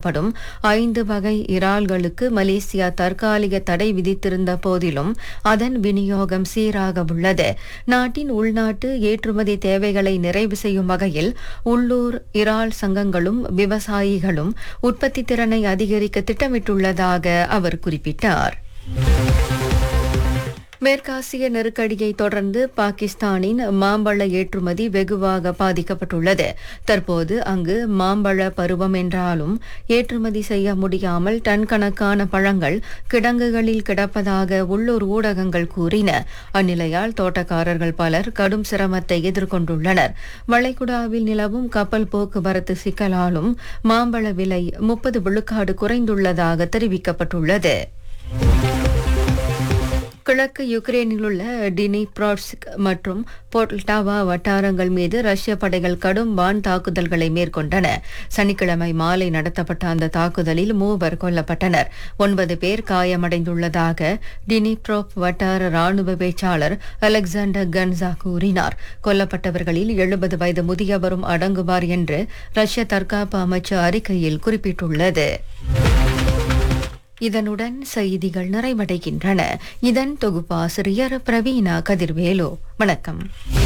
எனப்படும் ஐந்து வகை இறால்களுக்கு மலேசியா தற்காலிக தடை விதித்திருந்த போதிலும் அதன் விநியோகம் சீராக உள்ளது நாட்டின் உள்நாட்டு ஏற்றுமதி தேவைகளை நிறைவு செய்யும் வகையில் உள்ளூர் இறால் சங்கங்களும் விவசாயிகளும் உற்பத்தி திறனை அதிகரிக்க திட்டமிட்டுள்ளதாக அவர் குறிப்பிட்டார் மேற்காசிய நெருக்கடியை தொடர்ந்து பாகிஸ்தானின் மாம்பழ ஏற்றுமதி வெகுவாக பாதிக்கப்பட்டுள்ளது தற்போது அங்கு மாம்பழ பருவம் என்றாலும் ஏற்றுமதி செய்ய முடியாமல் டன் கணக்கான பழங்கள் கிடங்குகளில் கிடப்பதாக உள்ளூர் ஊடகங்கள் கூறின அந்நிலையால் தோட்டக்காரர்கள் பலர் கடும் சிரமத்தை எதிர்கொண்டுள்ளனர் வளைகுடாவில் நிலவும் கப்பல் போக்குவரத்து சிக்கலாலும் மாம்பழ விலை முப்பது விழுக்காடு குறைந்துள்ளதாக தெரிவிக்கப்பட்டுள்ளது கிழக்கு யுக்ரைனில் உள்ள டினிப்ராட்ஸ்க் மற்றும் போல்டாவா வட்டாரங்கள் மீது ரஷ்ய படைகள் கடும் வான் தாக்குதல்களை மேற்கொண்டன சனிக்கிழமை மாலை நடத்தப்பட்ட அந்த தாக்குதலில் மூவர் கொல்லப்பட்டனர் ஒன்பது பேர் காயமடைந்துள்ளதாக டினிப்ரோப் வட்டார ராணுவ பேச்சாளர் அலெக்சாண்டர் கன்சா கூறினார் கொல்லப்பட்டவர்களில் எழுபது வயது முதியவரும் அடங்குவார் என்று ரஷ்ய தற்காப்பு அமைச்சு அறிக்கையில் குறிப்பிட்டுள்ளது இதனுடன் செய்திகள் நிறைவடைகின்றன இதன் தொகுப்பாசிரியர் பிரவீணா கதிர்வேலு வணக்கம்